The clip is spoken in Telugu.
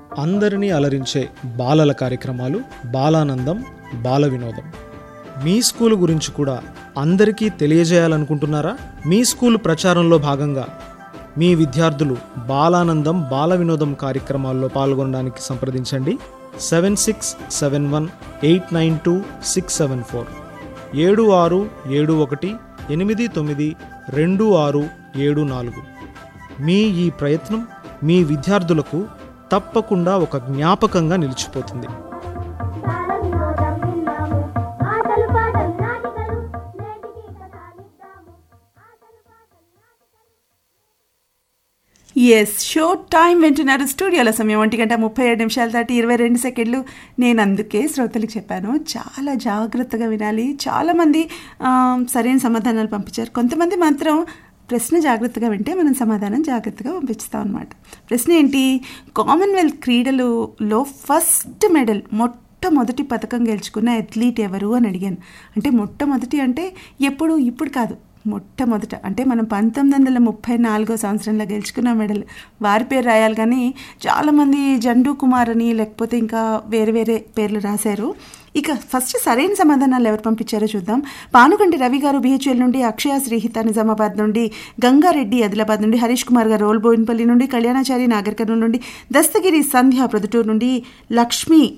అందరినీ అలరించే బాలల కార్యక్రమాలు బాలానందం బాల వినోదం మీ స్కూల్ గురించి కూడా అందరికీ తెలియజేయాలనుకుంటున్నారా మీ స్కూల్ ప్రచారంలో భాగంగా మీ విద్యార్థులు బాలానందం బాల వినోదం కార్యక్రమాల్లో పాల్గొనడానికి సంప్రదించండి seven six seven one eight nine two six seven four ఏడు ఆరు ఏడు ఒకటి ఎనిమిది తొమ్మిది రెండు ఆరు ఏడు నాలుగు మీ ఈ ప్రయత్నం మీ విద్యార్థులకు తప్పకుండా ఒక జ్ఞాపకంగా నిలిచిపోతుంది బాల వినోదం విన్నాము ఆటలు పాటలు నాటికలు నేటికి కథాలిద్దాము ఆటలు పాటలు నాటికలు ఎస్ షో టైం వింటున్నారు స్టూడియోలో సమయం ఒంటి గంట ముప్పై ఏడు నిమిషాలు దాటి ఇరవై రెండు సెకండ్లు నేను అందుకే శ్రోతలకు చెప్పాను చాలా జాగ్రత్తగా వినాలి చాలామంది ఆ, సరైన సమాధానాలు పంపించారు కొంతమంది మాత్రం ప్రశ్న జాగ్రత్తగా వింటే మనం సమాధానం జాగ్రత్తగా పంపిస్తాం అనమాట ప్రశ్న ఏంటి కామన్వెల్త్ క్రీడలులో ఫస్ట్ మెడల్ మొట్టమొదటి పథకం గెలుచుకున్న అథ్లీట్ ఎవరు అని అడిగాను అంటే మొట్టమొదటి అంటే ఎప్పుడు ఇప్పుడు కాదు మొట్టమొదట అంటే మనం పంతొమ్మిది వందల ముప్పై నాలుగో సంవత్సరంలో గెలుచుకున్న మెడల్ వారి పేరు రాయాలి కానీ చాలామంది జండు కుమార్ అని లేకపోతే ఇంకా వేరే వేరే పేర్లు రాశారు ఇక ఫస్ట్ సరైన సమాధానాలు ఎవరు పంపించారో చూద్దాం పానుగంటి రవి గారు బిహెచ్ఎల్ నుండి అక్షయ శ్రీహిత నిజామాబాద్ నుండి గంగారెడ్డి ఆదిలాబాద్ నుండి హరీష్ కుమార్ గారు రోల్ బోయిన్పల్లి నుండి కళ్యాణాచారి నాగర్ కర్నూలు నుండి దస్తగిరి సంధ్య ప్రొద్దుటూరు నుండి లక్ష్మి